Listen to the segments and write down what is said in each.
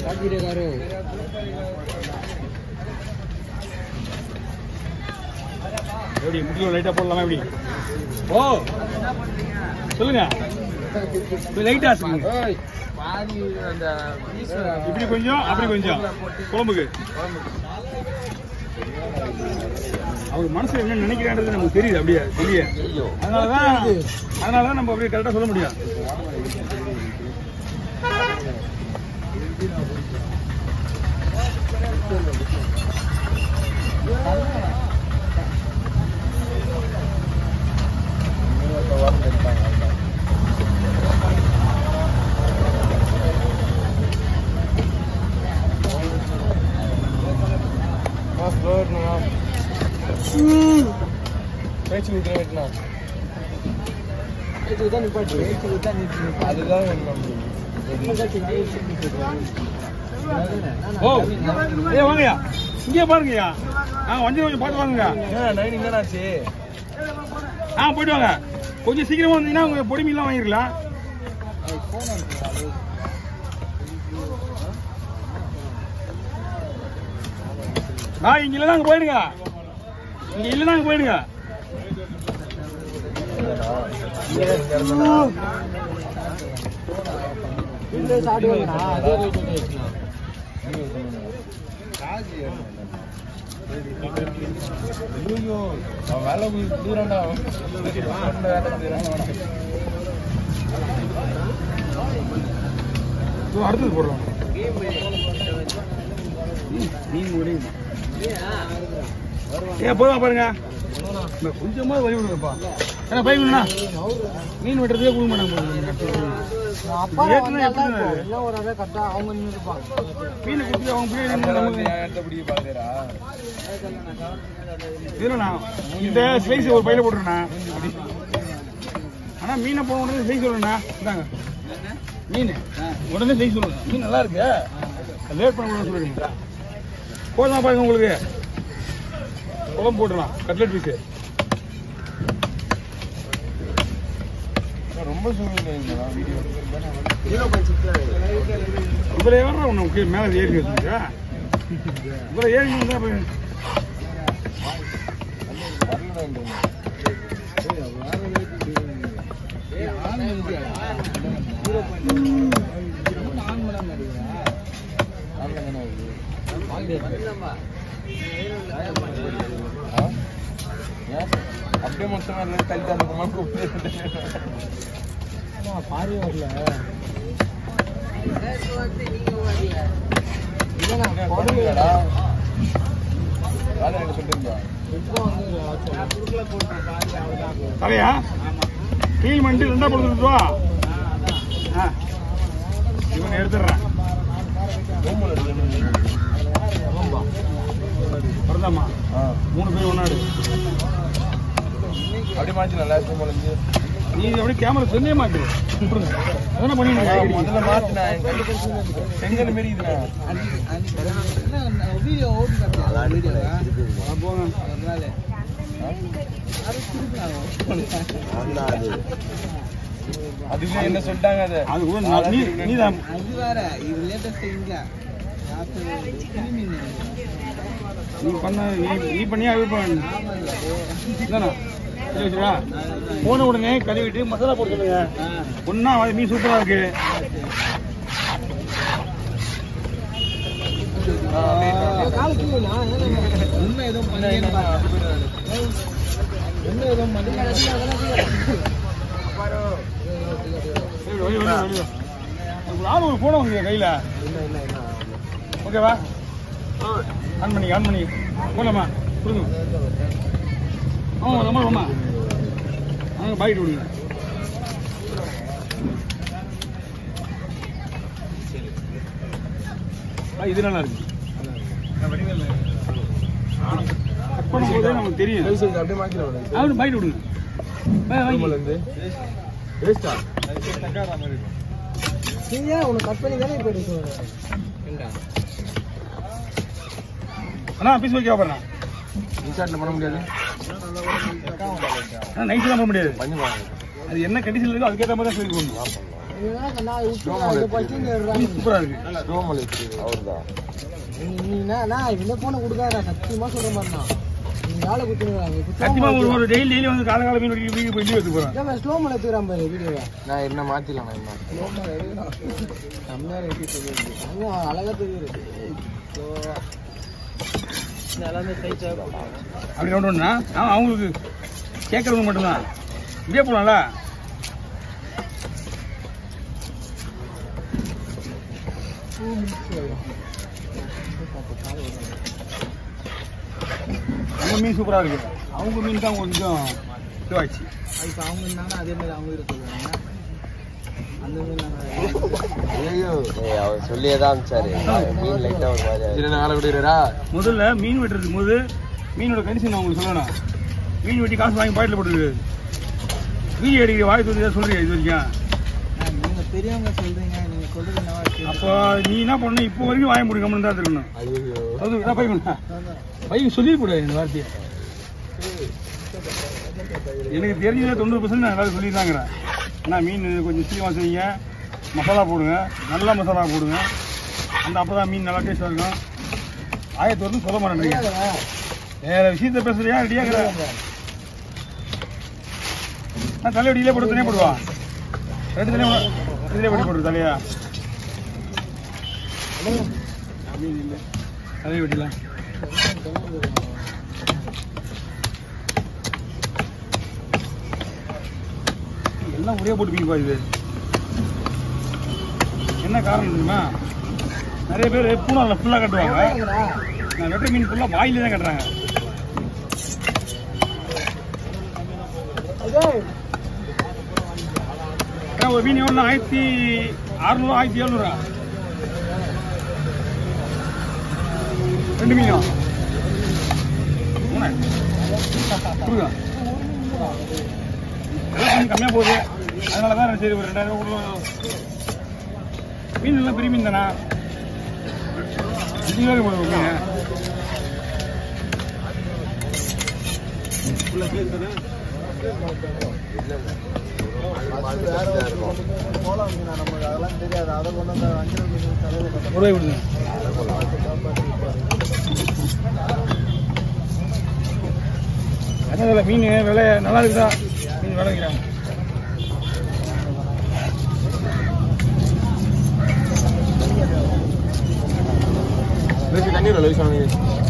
எப்படி முக்கியம் லைட்டா போடலாமா எப்படி ஓ சொல்லுங்க லைட்டா சொல்லுங்க பாதி அந்த பீஸ் இப்படி கொஞ்சம் அப்படி கொஞ்சம் குழம்புக்கு அவர் மனசுல என்ன நினைக்கிறான்றது நமக்கு தெரியுது அப்படியே வெளியே அதனாலதான் அதனாலதான் நம்ம அப்படியே கரெக்டா சொல்ல முடியும் பேச்சு விட்டு வெட்டினா அதுதான் ஓ ஏ வாங்கய்யா இங்கே பாருங்கய்யா ஆ வண்டி கொஞ்சம் பார்த்து வாங்குங்க நைன் என்னடாச்சு ஆ போயிட்டு வாங்க கொஞ்சம் சீக்கிரமா வந்தீங்கன்னா உங்க பொடி மீன்லாம் வாங்கிருக்கலாம் ஆ இங்க இல்லைன்னா அங்க போயிடுங்க இங்க இல்லைன்னா அங்க போயிடுங்க அவன் வேலை தூரம்டா வேலை தூரம் இதோ அடுத்தது போடலாம் ம், மீன் முடியுமா ஏ போதுமா பாருங்க இந்த கொஞ்சமா வழி விடுங்கப்பா ஏன்னா பைக் வேணும்னா மீன் வெட்டுறதே கொடுக்க மாட்டாங்க ஏத்துனா எப்படி மீன் குட்டி அவங்க பின்னாடி நின்னு நமக்கு எப்படி பாக்குறா இதுலண்ணா இந்த ஸ்லைஸ் ஒரு பையில போட்டுருண்ணா ஆனா மீனை போன உடனே ஸ்லைஸ் சொல்லணுண்ணா இந்தாங்க மீன் உடனே ஸ்லைஸ் சொல்லணும் மீன் நல்லா இருக்கு லேட் பண்ண கூட சொல்லுங்க போதுமா பாருங்க உங்களுக்கு குழம்பு போட்டுடலாம் கட்லெட் பீஸு ரொம்ப சொல்லுங்க வீடியோ இதில் எவ்வளோ உனக்கு மேலே ஏறி வச்சுருக்கா இதில் ஏறி இருந்தா போய் அப்படியே மொத்தமா எல்லாம் தள்ளி தந்துக்குமா கூப்பிட்டு பாரி வரல போடுங்கடா வேலை என்ன சொல்றீங்க தலையா க்ளீன் பண்ணிட்டு ரெண்டா போட்டு வா ஆ இவன் எடுத்துடுறேன் ரூம்ல இருக்கு வரதாம்மா ஆ மூணு பேர் ஒன்னாடு அப்படியே மாத்தி நல்லா இருக்கும் போல இருந்து நீ அப்படியே கேமரா சொன்னே மாட்டு அதான பண்ணிட்டு முதல்ல மாத்தினா என் கை செங்கல் மாரி இதுண்ணா வீடியோ ஓட்டு வீடியோ போங்க அதனால அதுவே என்ன சொல்லிட்டாங்க அது அது கூட நான் நீ நீ தான் அது வேற இது லேட்டஸ்ட் இல்ல நீ பண்ண நீ நீ பண்ணியா அது பண்ண இதானா சரி வச்சுடா போன உடனே கழுவிட்டு மசாலா போட்டு சொல்லுங்க ஒன்னா மீன் சூப்பரா இருக்கு உண்மை எதுவும் பண்ணி உண்மை எதுவும் பண்ணி சரி, வை, வை, வை, வை. ஒரு ஆள் ஒரு போன உங்க கையில ஓகேவா ஆன் பண்ணி ஆன் பண்ணி போலாமா கொடுங்க ஆமா ரொம்ப ரொம்ப அங்கே பாக்கெட் விடுங்க ஆ, இது நல்லா இருக்கு கட் பண்ணும்போதே நமக்கு தெரியும் அப்படியே மாத்திரம் அவனு பாக்கெட் விடுங்க வா, வாங்கி. இருந்து வேஸ்டா நீங்க உனக்கு கட் பண்ணி தானே போயிட்டு அண்ணா பீஸ் வைக்க போறேன் இன்சார்ட்ல பண்ண முடியாது நைட்டு தான் பண்ண முடியாது பண்ணி பாருங்க அது என்ன கண்டிஷன் இருக்கோ அதுக்கேற்ற மாதிரி தான் சொல்லி போடணும் இவன் நான் விட்டு இதை பத்தி இங்க இருறாங்க. மீன் சூப்பரா இருக்கு ஸ்லோமல் அவர்தான் நீ நீ என்ன நான் இவன் போன கொடுக்காத சத்தியமா சொல்ற மாதிரி தான் நீ வேலை குத்துனுறாங்க சத்தியமா ஒரு ஒரு டெய்லி டெய்லி வந்து கால கால மீன் வெட்டி வீட்டுக்கு போய் லீவ் எடுத்து போறேன் ஸ்லோ மோல எடுத்துக்கிறான் பாரு வீடியோவை நான் என்ன மாத்திடலாம் நான் என்ன செம்மையா இருக்கு தெரியுது அழகா தெரியுது ஸ்லோவா எல்லாமே கைச்சா அப்படி ரவுண்ட் ஒன்றா ஆ அவங்களுக்கு கேட்கறவங்க மட்டும்தான் இப்படியே போகலாம்ல நம்ம மீன் சூப்பரா இருக்கு அவங்க மீன் தான் கொஞ்சம் இதுவாச்சு இப்போ அவங்க இருந்தாங்கன்னா அதே மாதிரி அவங்க கிட்ட சொல்லுவாங்க அந்த மாதிரி நாங்கள் ஐயோ ஏய் அவர் சொல்லியே தான் அனுப்பிச்சாரு மீன் லைட்டா ஒரு மாதிரி இதுல நாளை விடுறா முதல்ல மீன் வெட்டுறதுக்கு போது மீனோட கண்டிஷன் நான் உங்களுக்கு சொல்லணும் மீன் வெட்டி காசு வாங்கி பாக்கெட்டில் போட்டுருக்கு வீடியோ அடிக்கிற வாய் சொல்லி சொல்றீங்க இது வரைக்கும் நீங்கள் பெரியவங்க சொல்றீங்க நீங்கள் சொல்றது என்னவா இருக்கு அப்போ நீ என்ன பண்ணணும் இப்போ வரைக்கும் வாய முடிக்காம தான் இருக்கணும் ஐயோ அது என்ன பை பண்ண பை சொல்லிடக்கூடாது இந்த வார்த்தையை எனக்கு தெரிஞ்சதில் தொண்ணூறு பர்சன்ட் நான் எல்லாரும் சொல்லியிருந்தாங்கிறேன் ஏன்னா மீன் கொஞ்சம் சீக்கிரமாக செய்யுங்க மசாலா போடுங்க நல்லா மசாலா போடுங்க அந்த அப்போ தான் மீன் நல்லா டேஸ்ட்டாக இருக்கும் ஆயத்து வந்து சொல்ல மாட்டேன்றீங்க வேற விஷயத்த பேசுறியா ரெடியாகிற நான் தலை வெடியிலே போட்டு தனியாக போடுவா ரெண்டு தனியாக இதிலே வெடி போட்டு தலையா மீன் இல்லை தலை வெட்டிலாம் எல்லாம் ஒரே போட்டு மீன் பாருது என்ன காரணம் தெரியுமா நிறைய பேர் பூனால ஃபுல்லாக கட்டுவாங்க நான் வெட்ட மீன் ஃபுல்லாக வாயிலே தான் கட்டுறாங்க ஏன்னா ஒரு மீன் எவ்வளோ ஆயிரத்தி அறுநூறு ஆயிரத்தி எழுநூறா ரெண்டு மீனும் மூணு கொடுங்க எல்லாம் கொஞ்சம் கம்மியாக போகுது அதனால தான் சரி ஒரு ரெண்டாயிரம் கொடுக்கலாம் மீன் எல்லாம் பெரிய மீன் தானா அஞ்சு ரூபாய்க்கு போடுவோம் மீன் நமக்கு அதெல்லாம் தெரியாது அதை கொண்டு வந்து வஞ்சிரம் மீன் தலையில் ஒரு ரூபாய் கொடுங்க என்ன விலை மீன் விலை நல்லா இருக்குதா மீன் விலை வைக்கிறாங்க தண்ணீர் லைஃப் ஆனது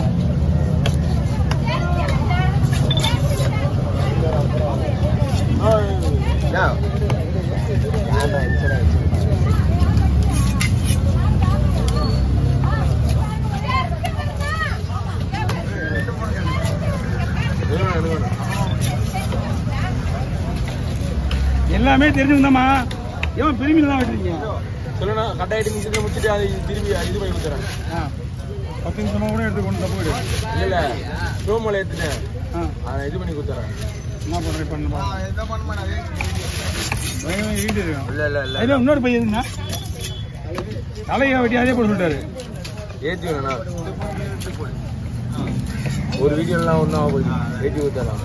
எல்லாமே தெரிஞ்சுருந்தாம்மா ஏன் பெரிய மீன் தான் வெட்டுறீங்க சொல்லுண்ணா கட்டாயிட்டு நீ இதுல முடிச்சுட்டு அதை திரும்பி இது பண்ணி கொடுத்துறேன் ஆ பத்து நிமிஷமா கூட எடுத்து கொண்டு போயிடு இல்ல இல்ல ஸ்லோமோல ஏத்துட்டேன் ஆ அதை இது பண்ணி கொடுத்துறேன் என்ன பண்ணுறேன் பண்ணுமா எந்த பண்ண அதே பயங்கரமா ஈட்டு இருக்கும் இல்ல இல்ல இல்ல அதில் இன்னொரு பையன் இருந்தா தலையை வெட்டி அதே போட சொல்லிட்டாரு ஏத்தி வேணா ஒரு வீடியோலாம் ஒன்றும் ஆக போகுது ஏற்றி கொடுத்துடலாம்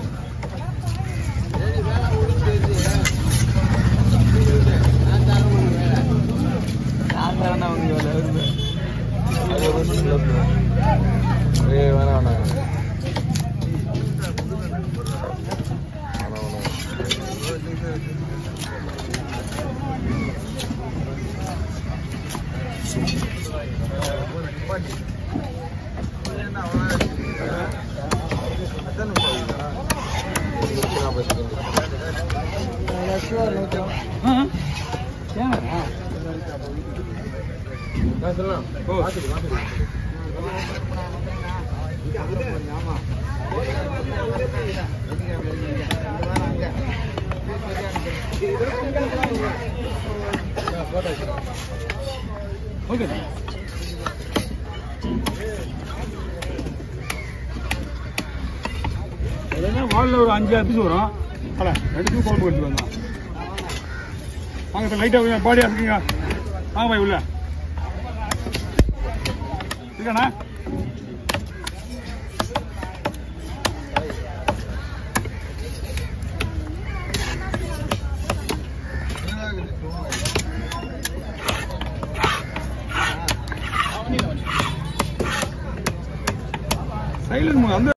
ஏய் வேணாம் வேணாம் வேணாம் வேணாம் நாற்பது செகண்ட் ஆ ஏன் நான் சொல்லலாம் ஓ மாத்திடு மாத்திடு ஓகே இல்லைன்னா வாலில் ஒரு அஞ்சு ஆறு பீஸ் வரும் அட ரெண்டு பீஸ் குழம்பு எடுத்து வந்தோம் வாங்க சார் லைட்டாக பாடி இருக்குங்க வாங்க பாய் உள்ள இருக்காண்ணா சைலண்ட் மோட் அந்த